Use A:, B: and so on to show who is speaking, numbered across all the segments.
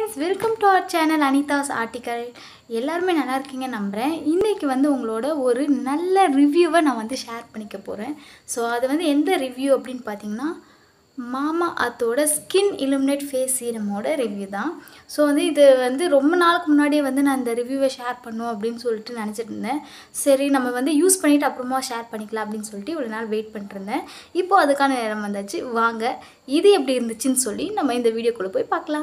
A: friends welcome to our channel Anitha's article எல்லாருமே நல்லா இருக்கீங்க நம்புகிறேன் இன்றைக்கி வந்து உங்களோட ஒரு நல்ல ரிவ்யூவை நான் வந்து ஷேர் பண்ணிக்க போகிறேன் ஸோ அது வந்து எந்த ரிவ்யூ அப்படின்னு பார்த்தீங்கன்னா மாமா அத்தோட ஸ்கின் இலுமினேட் ஃபேஸ் சீரமோட ரிவ்யூ தான் ஸோ வந்து இது வந்து ரொம்ப நாளுக்கு முன்னாடியே வந்து நான் இந்த ரிவ்யூவை ஷேர் பண்ணும் அப்படின்னு சொல்லிட்டு நினச்சிட்டு இருந்தேன் சரி நம்ம வந்து யூஸ் பண்ணிவிட்டு அப்புறமா ஷேர் பண்ணிக்கலாம் அப்படின்னு சொல்லிட்டு இவ்வளோ நாள் வெயிட் பண்ணிருந்தேன் இப்போ அதுக்கான நேரம் வந்தாச்சு வாங்க இது எப்படி இருந்துச்சுன்னு சொல்லி நம்ம இந்த வீடியோக்குள்ளே போய் பார்க்கலாம்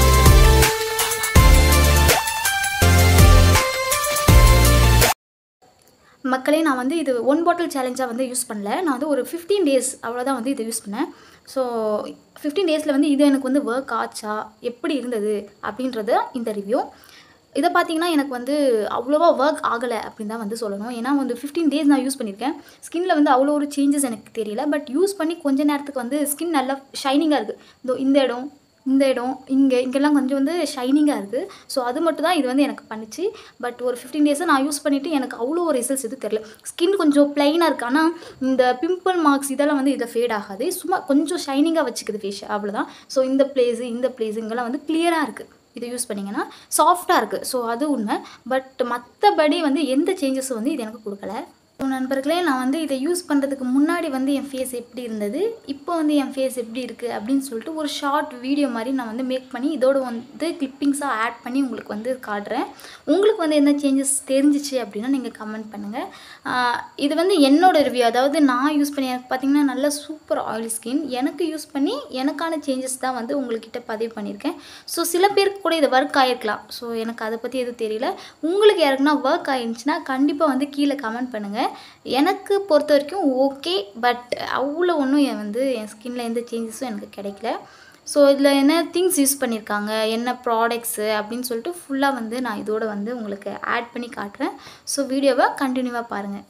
A: மக்களே நான் வந்து இது ஒன் பாட்டில் சேலஞ்சாக வந்து யூஸ் பண்ணல நான் வந்து ஒரு ஃபிஃப்டீன் டேஸ் அவ்வளோதான் வந்து இதை யூஸ் பண்ணேன் ஸோ ஃபிஃப்டீன் டேஸில் வந்து இது எனக்கு வந்து ஒர்க் ஆச்சா எப்படி இருந்தது அப்படின்றது இந்த ரிவ்யூ இதை பார்த்தீங்கன்னா எனக்கு வந்து அவ்வளோவா ஒர்க் ஆகலை அப்படின்னு தான் வந்து சொல்லணும் ஏன்னா வந்து ஃபிஃப்டீன் டேஸ் நான் யூஸ் பண்ணியிருக்கேன் ஸ்கின்ல வந்து அவ்வளோ ஒரு சேஞ்சஸ் எனக்கு தெரியல பட் யூஸ் பண்ணி கொஞ்ச நேரத்துக்கு வந்து ஸ்கின் நல்லா ஷைனிங்காக இருக்குது இதோ இந்த இடம் இந்த இடம் இங்கே இங்கெல்லாம் கொஞ்சம் வந்து ஷைனிங்காக இருக்குது ஸோ அது மட்டும் தான் இது வந்து எனக்கு பண்ணிச்சு பட் ஒரு ஃபிஃப்டீன் டேஸாக நான் யூஸ் பண்ணிவிட்டு எனக்கு அவ்வளோ ஒரு ரிசல்ட்ஸ் எதுவும் தெரில ஸ்கின் கொஞ்சம் ப்ளைனாக இருக்குது ஆனால் இந்த பிம்பிள் மார்க்ஸ் இதெல்லாம் வந்து இதை ஃபேட் ஆகாது சும்மா கொஞ்சம் ஷைனிங்காக வச்சுக்குது ஃபேஸ் அவ்வளோதான் ஸோ இந்த பிளேஸு இந்த பிளேஸ் இங்கெல்லாம் வந்து கிளியராக இருக்குது இதை யூஸ் பண்ணிங்கன்னா சாஃப்டாக இருக்குது ஸோ அது உண்மை பட் மற்றபடி வந்து எந்த சேஞ்சஸும் வந்து இது எனக்கு கொடுக்கல ஸோ நண்பர்களே நான் வந்து இதை யூஸ் பண்ணுறதுக்கு முன்னாடி வந்து என் ஃபேஸ் எப்படி இருந்தது இப்போ வந்து என் ஃபேஸ் எப்படி இருக்குது அப்படின்னு சொல்லிட்டு ஒரு ஷார்ட் வீடியோ மாதிரி நான் வந்து மேக் பண்ணி இதோட வந்து கிளிப்பிங்ஸாக ஆட் பண்ணி உங்களுக்கு வந்து காட்டுறேன் உங்களுக்கு வந்து என்ன சேஞ்சஸ் தெரிஞ்சிச்சு அப்படின்னா நீங்கள் கமெண்ட் பண்ணுங்கள் இது வந்து என்னோட ரிவ்யூ அதாவது நான் யூஸ் பண்ணி எனக்கு பார்த்தீங்கன்னா நல்ல சூப்பர் ஆயில் ஸ்கின் எனக்கு யூஸ் பண்ணி எனக்கான சேஞ்சஸ் தான் வந்து உங்கள்கிட்ட பதிவு பண்ணியிருக்கேன் ஸோ சில பேருக்கு கூட இது ஒர்க் ஆகிருக்கலாம் ஸோ எனக்கு அதை பற்றி எதுவும் தெரியல உங்களுக்கு யாருக்குன்னா ஒர்க் ஆயிருந்துச்சுன்னா கண்டிப்பாக வந்து கீழே கமெண்ட் பண்ணுங்கள் எனக்கு பொறுத்த வரைக்கும் ஓகே பட் அவ்வளோ ஒன்றும் என் வந்து என் ஸ்கின்ல எந்த சேஞ்சஸும் எனக்கு கிடைக்கல ஸோ இதில் என்ன திங்ஸ் யூஸ் பண்ணியிருக்காங்க என்ன ப்ராடக்ட்ஸு அப்படின்னு சொல்லிட்டு ஃபுல்லாக வந்து நான் இதோட வந்து உங்களுக்கு ஆட் பண்ணி காட்டுறேன் ஸோ வீடியோவை கண்டினியூவாக பாருங்கள்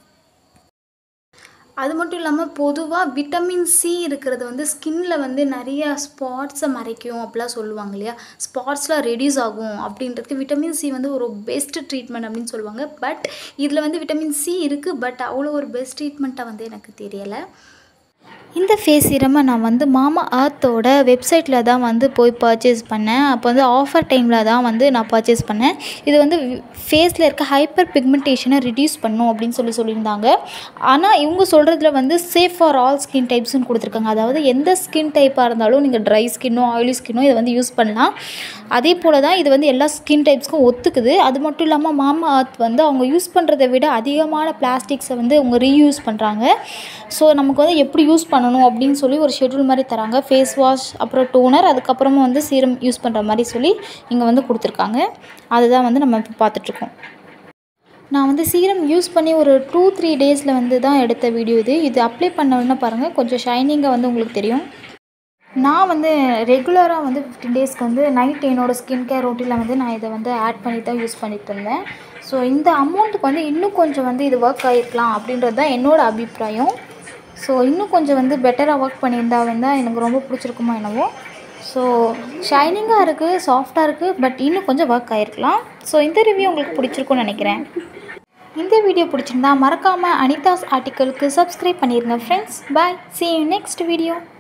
A: அது மட்டும் இல்லாமல் பொதுவாக விட்டமின் சி இருக்கிறது வந்து ஸ்கின்ல வந்து நிறைய ஸ்பாட்ஸை மறைக்கும் அப்படிலாம் சொல்லுவாங்க இல்லையா ஸ்பாட்ஸ்லாம் ரெடியூஸ் ஆகும் அப்படின்றதுக்கு விட்டமின் சி வந்து ஒரு பெஸ்ட் ட்ரீட்மெண்ட் அப்படின்னு சொல்லுவாங்க பட் இதில் வந்து விட்டமின் சி இருக்குது பட் அவ்வளோ ஒரு பெஸ்ட் ட்ரீட்மெண்ட்டாக வந்து எனக்கு தெரியலை இந்த ஃபேஸ் சீரமை நான் வந்து மாமா ஆர்த்தோட வெப்சைட்டில் தான் வந்து போய் பர்ச்சேஸ் பண்ணேன் அப்போ வந்து ஆஃபர் டைமில் தான் வந்து நான் பர்ச்சேஸ் பண்ணேன் இது வந்து ஃபேஸில் இருக்க ஹைப்பர் பிக்மெண்டேஷனை ரிடியூஸ் பண்ணும் அப்படின்னு சொல்லி சொல்லியிருந்தாங்க ஆனால் இவங்க சொல்கிறதுல வந்து சேஃப் ஃபார் ஆல் ஸ்கின் டைப்ஸ்னு கொடுத்துருக்காங்க அதாவது எந்த ஸ்கின் டைப்பாக இருந்தாலும் நீங்கள் ட்ரை ஸ்கின்னோ ஆயிலி ஸ்கின்னோ இதை வந்து யூஸ் பண்ணலாம் அதே போல் தான் இது வந்து எல்லா ஸ்கின் டைப்ஸ்க்கும் ஒத்துக்குது அது மட்டும் இல்லாமல் மாமா ஆர்த் வந்து அவங்க யூஸ் பண்ணுறதை விட அதிகமான பிளாஸ்டிக்ஸை வந்து அவங்க ரீயூஸ் பண்ணுறாங்க ஸோ நமக்கு வந்து எப்படி யூஸ் பண்ணணும் அப்படின்னு சொல்லி ஒரு ஷெட்யூல் மாதிரி தராங்க ஃபேஸ் வாஷ் அப்புறம் டோனர் அதுக்கப்புறமா வந்து சீரம் யூஸ் பண்ணுற மாதிரி சொல்லி இங்கே வந்து கொடுத்துருக்காங்க அதுதான் வந்து நம்ம இப்போ பார்த்துட்ருக்கோம் நான் வந்து சீரம் யூஸ் பண்ணி ஒரு டூ த்ரீ டேஸில் வந்து தான் எடுத்த வீடியோ இது இது அப்ளை பண்ண உடனே பாருங்கள் கொஞ்சம் ஷைனிங்காக வந்து உங்களுக்கு தெரியும் நான் வந்து ரெகுலராக வந்து ஃபிஃப்டின் டேஸ்க்கு வந்து நைட் என்னோடய ஸ்கின் கேர் ரொட்டீனில் வந்து நான் இதை வந்து ஆட் பண்ணி தான் யூஸ் பண்ணிட்டு இருந்தேன் ஸோ இந்த அமௌண்ட்டுக்கு வந்து இன்னும் கொஞ்சம் வந்து இது ஒர்க் ஆகிருக்கலாம் அப்படின்றது தான் என்னோடய அபிப்பிராயம் ஸோ இன்னும் கொஞ்சம் வந்து பெட்டராக ஒர்க் பண்ணியிருந்தா வந்தால் எனக்கு ரொம்ப பிடிச்சிருக்குமோ என்னவோ ஸோ ஷைனிங்காக இருக்குது சாஃப்டாக இருக்குது பட் இன்னும் கொஞ்சம் ஒர்க் ஆகிருக்கலாம் ஸோ இந்த ரிவ்யூ உங்களுக்கு பிடிச்சிருக்கும்னு நினைக்கிறேன் இந்த வீடியோ பிடிச்சிருந்தா மறக்காமல் அனிதாஸ் ஆர்டிக்கலுக்கு சப்ஸ்கிரைப் பண்ணிடுங்க friends bye see you next video